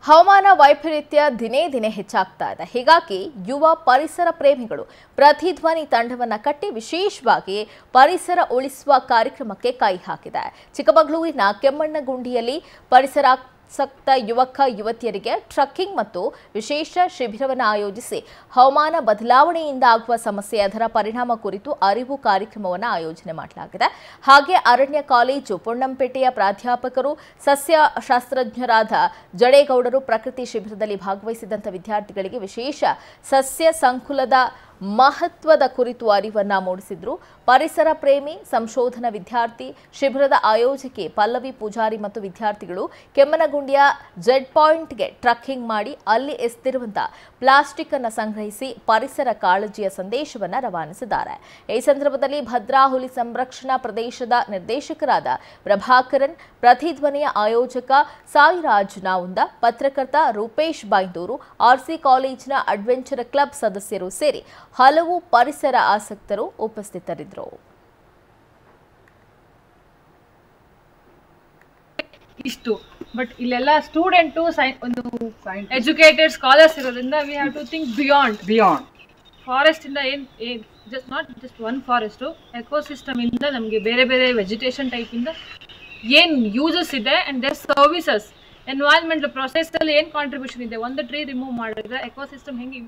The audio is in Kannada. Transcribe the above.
ಹವಾಮಾನ ವೈಪರೀತ್ಯ ದಿನೇ ದಿನೇ ಹೆಚ್ಚಾಗ್ತಾ ಇದೆ ಹೀಗಾಗಿ ಯುವ ಪರಿಸರ ಪ್ರೇಮಿಗಳು ಪ್ರತಿಧ್ವನಿ ತಂಡವನ್ನ ಕಟ್ಟಿ ವಿಶೇಷವಾಗಿ ಪರಿಸರ ಉಳಿಸುವ ಕಾರ್ಯಕ್ರಮಕ್ಕೆ ಕೈ ಹಾಕಿದೆ ಚಿಕ್ಕಮಗಳೂರಿನ ಕೆಮ್ಮಣ್ಣಗುಂಡಿಯಲ್ಲಿ ಪರಿಸರಾಸಕ್ತ ಯುವಕ ಯುವತಿಯರಿಗೆ ಟ್ರಕ್ಕಿಂಗ್ ಮತ್ತು ವಿಶೇಷ ಶಿಬಿರವನ್ನು ಆಯೋಜಿಸಿ ಹವಾಮಾನ ಬದಲಾವಣೆಯಿಂದ ಆಗುವ ಸಮಸ್ಯೆ ಅದರ ಪರಿಣಾಮ ಕುರಿತು ಅರಿವು ಕಾರ್ಯಕ್ರಮವನ್ನು ಆಯೋಜನೆ ಮಾಡಲಾಗಿದೆ ಹಾಗೆ ಅರಣ್ಯ ಕಾಲೇಜು ಪೊನ್ನಂಪೇಟೆಯ ಪ್ರಾಧ್ಯಾಪಕರು ಸಸ್ಯಶಾಸ್ತ್ರಜ್ಞರಾದ ಜಡೇಗೌಡರು ಪ್ರಕೃತಿ ಶಿಬಿರದಲ್ಲಿ ಭಾಗವಹಿಸಿದಂಥ ವಿದ್ಯಾರ್ಥಿಗಳಿಗೆ ವಿಶೇಷ ಸಸ್ಯ ಸಂಕುಲದ ಮಹತ್ವದ ಕುರಿತು ಅರಿವನ್ನ ಮೂಡಿಸಿದ್ರು ಪರಿಸರ ಪ್ರೇಮಿ ಸಂಶೋಧನಾ ವಿದ್ಯಾರ್ಥಿ ಶಿಬಿರದ ಆಯೋಜಕಿ ಪಲ್ಲವಿ ಪೂಜಾರಿ ಮತ್ತು ವಿದ್ಯಾರ್ಥಿಗಳು ಕೆಮ್ಮನಗುಂಡಿಯ ಜೆಡ್ ಪಾಯಿಂಟ್ಗೆ ಟ್ರಕ್ಕಿಂಗ್ ಮಾಡಿ ಅಲ್ಲಿ ಎಸ್ತಿರುವಂತಹ ಪ್ಲಾಸ್ಟಿಕ್ ಅನ್ನು ಸಂಗ್ರಹಿಸಿ ಪರಿಸರ ಕಾಳಜಿಯ ಸಂದೇಶವನ್ನ ರವಾನಿಸಿದ್ದಾರೆ ಈ ಸಂದರ್ಭದಲ್ಲಿ ಭದ್ರಾ ಹುಲಿ ಸಂರಕ್ಷಣಾ ಪ್ರದೇಶದ ನಿರ್ದೇಶಕರಾದ ಪ್ರಭಾಕರನ್ ಪ್ರತಿಧ್ವನಿಯ ಆಯೋಜಕ ಸಾಯಿರಾಜ್ ನಾವುಂದ ಪತ್ರಕರ್ತ ರೂಪೇಶ್ ಬೈಂದೂರು ಆರ್ಸಿ ಕಾಲೇಜಿನ ಅಡ್ವೆಂಚರ್ ಕ್ಲಬ್ ಸದಸ್ಯರು ಸೇರಿ ಹಲವು ಪರಿಸರ ಆಸಕ್ತರು ಉಪಸ್ಥಿತರಿದ್ದರು ಇಷ್ಟು ಬಟ್ ಇಲ್ಲೆಲ್ಲ ಸ್ಟೂಡೆಂಟು ಸೈ ಒಂದು ಎಜುಕೇಟೆಡ್ ಸ್ಕಾಲರ್ಸ್ ಇರೋದ್ರಿಂದ we have to think beyond beyond forest ಇಂದ ಏನ್ just not just one forest ecosystem ಇಂದ ನಮಗೆ ಬೇರೆ ಬೇರೆ ವೆಜಿಟೇಷನ್ ಟೈಪ್ ಇಂದ ಏನ್ ಯೂಸಸ್ ಇದೆ and their services environment process ಅಲ್ಲಿ ಏನ್ ಕಾಂಟ್ರಿಬ್ಯೂಷನ್ ಇದೆ ಒಂದು ಟ್ರೀ ರಿಮೂವ್ ಮಾಡಿದ್ರೆ ಎಕೋಸಿಸ್ಟಮ್ ಹೆಂಗೆ